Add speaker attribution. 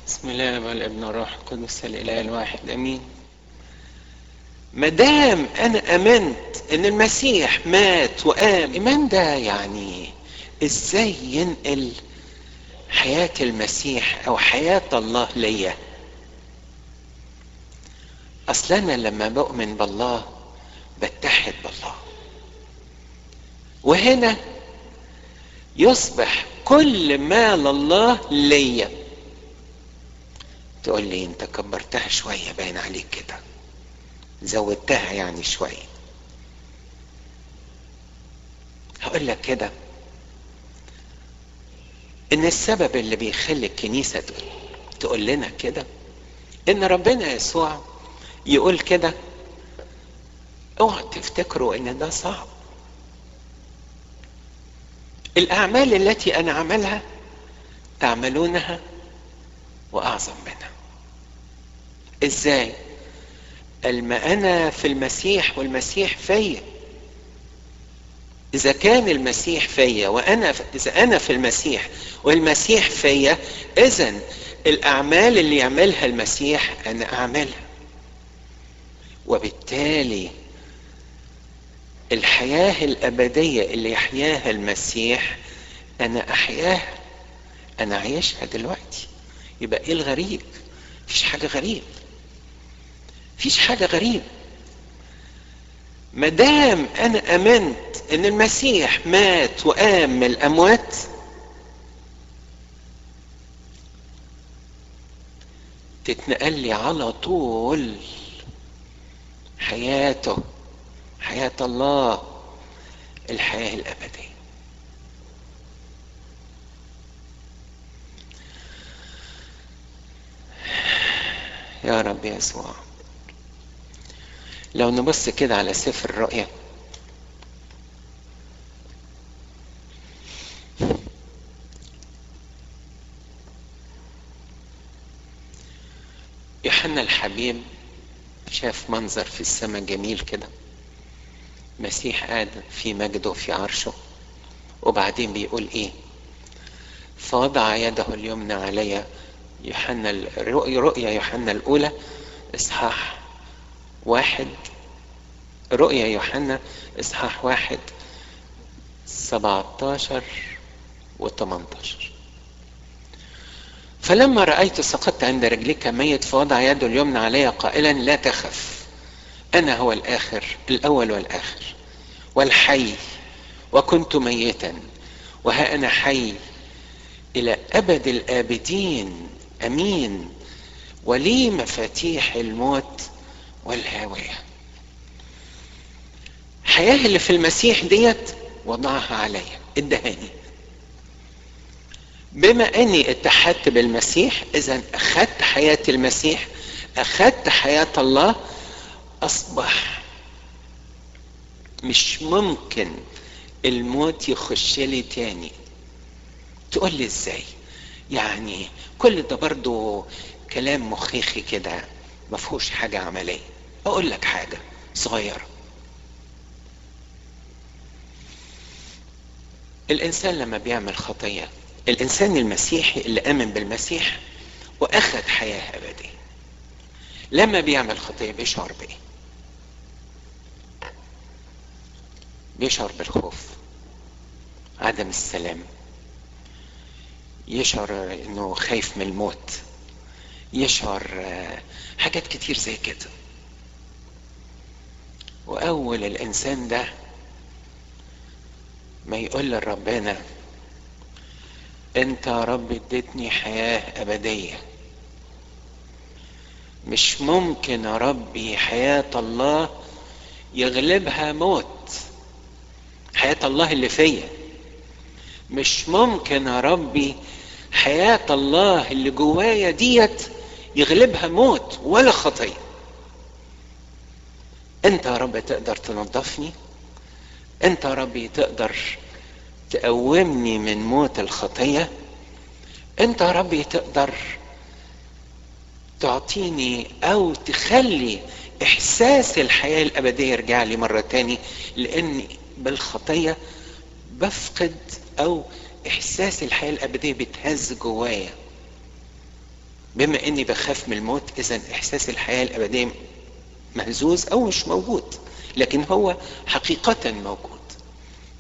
Speaker 1: بسم الله والابن والروح القدس الاله الواحد امين ما دام انا امنت ان المسيح مات وقام ايمان ده يعني ازاي ينقل حياه المسيح او حياه الله ليا اصل انا لما بؤمن بالله بتحد بالله وهنا يصبح كل ما لله ليا تقول لي انت كبرتها شويه باين عليك كده زودتها يعني شويه هقول لك كده ان السبب اللي بيخلي الكنيسه تقول لنا كده ان ربنا يسوع يقول كده اوعوا تفتكروا ان ده صعب الاعمال التي انا اعملها تعملونها واعظم منها ازاي قال ما انا في المسيح والمسيح فيا اذا كان المسيح فيا وانا اذا انا في المسيح والمسيح فيا اذا الاعمال اللي يعملها المسيح انا اعملها وبالتالي الحياه الابديه اللي يحياها المسيح انا احياها انا عايشها دلوقتي يبقى ايه الغريب مفيش حاجه غريب مفيش حاجه غريب ما دام انا امنت ان المسيح مات وقام من الاموات تتنقل لي على طول حياته حياه الله الحياه الابديه يا رب يسوع لو نبص كده على سفر الرؤيا يوحنا الحبيب شاف منظر في السماء جميل كده مسيح قاعد في مجده في عرشه وبعدين بيقول ايه فوضع يده اليمنى علي يوحنا رؤيا يوحنا الأولى إصحاح واحد رؤيا يوحنا إصحاح واحد سبعتاشر وثمانتاشر فلما رأيت سقطت عند رجلك ميت فوضع يده اليمنى علي قائلا لا تخف أنا هو الآخر الأول والآخر والحي وكنت ميتا وها أنا حي إلى أبد الآبدين امين ولي مفاتيح الموت والهاويه الحياه اللي في المسيح ديت وضعها عليا ادهاني بما اني اتحدت بالمسيح اذا اخذت حياه المسيح اخذت حياه الله اصبح مش ممكن الموت يخش لي تاني تقول لي ازاي يعني كل ده برضو كلام مخيخي كده ما فيهوش حاجة عملية أقول لك حاجة صغيرة الإنسان لما بيعمل خطية الإنسان المسيحي اللي آمن بالمسيح وأخذ حياة أبدية لما بيعمل خطية بيشعر بإيه؟ بيشعر بالخوف عدم السلام يشعر انه خايف من الموت يشعر حاجات كتير زي كده واول الانسان ده ما يقول لربنا انت يا رب اديتني حياه ابديه مش ممكن يا ربي حياه الله يغلبها موت حياه الله اللي فيا مش ممكن يا ربي حياة الله اللي جوايا ديت يغلبها موت ولا خطية انت يا رب تقدر تنظفني انت يا ربي تقدر تقومني من موت الخطية انت يا ربي تقدر تعطيني او تخلي احساس الحياة الابدية يرجع لي مرة تاني لاني بالخطية بفقد او احساس الحياه الابديه بتهز جوايا بما اني بخاف من الموت اذا احساس الحياة الابدية مهزوز او مش موجود لكن هو حقيقة موجود